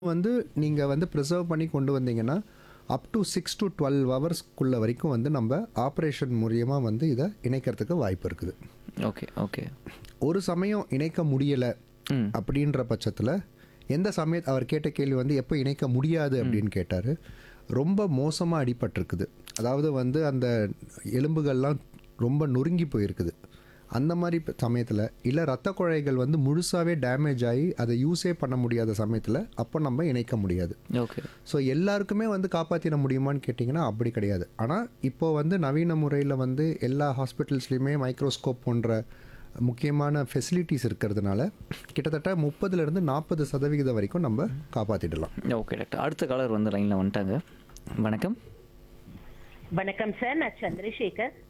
வந்து நீங்கள் வந்து ப்ரிசர்வ் பண்ணி கொண்டு வந்தீங்கன்னா up to six to twelve ஹவர்ஸ்க்குள்ள வரைக்கும் வந்து நம்ம ஆப்ரேஷன் மூலியமாக வந்து இதை இணைக்கிறதுக்கு வாய்ப்பு இருக்குது ஓகே ஓகே ஒரு சமயம் இணைக்க முடியலை ம் அப்படின்ற பட்சத்தில் எந்த சமய அவர் கேட்ட கேள்வி வந்து எப்போ இணைக்க முடியாது அப்படின்னு கேட்டார் ரொம்ப மோசமாக அடிபட்டிருக்குது அதாவது வந்து அந்த எலும்புகள்லாம் ரொம்ப நொறுங்கி போயிருக்குது அந்த மாதிரி சமயத்தில் இல்லை ரத்த குழாய்கள் வந்து முழுசாகவே டேமேஜ் ஆகி அதை யூஸே பண்ண முடியாத சமயத்தில் அப்போ நம்ம இணைக்க முடியாது ஓகே ஸோ எல்லாருக்குமே வந்து காப்பாற்றிட முடியுமான்னு கேட்டிங்கன்னா அப்படி கிடையாது ஆனால் இப்போ வந்து நவீன முறையில் வந்து எல்லா ஹாஸ்பிட்டல்ஸ்லையுமே மைக்ரோஸ்கோப் போன்ற முக்கியமான ஃபெசிலிட்டிஸ் இருக்கிறதுனால கிட்டத்தட்ட முப்பதுலேருந்து நாற்பது சதவிகிதம் வரைக்கும் நம்ம காப்பாற்றிடலாம் ஓகே டாக்டர் அடுத்த காலர் வந்து லைனில் வந்துட்டாங்க வணக்கம் வணக்கம் சார் நான் சந்திரசேகர்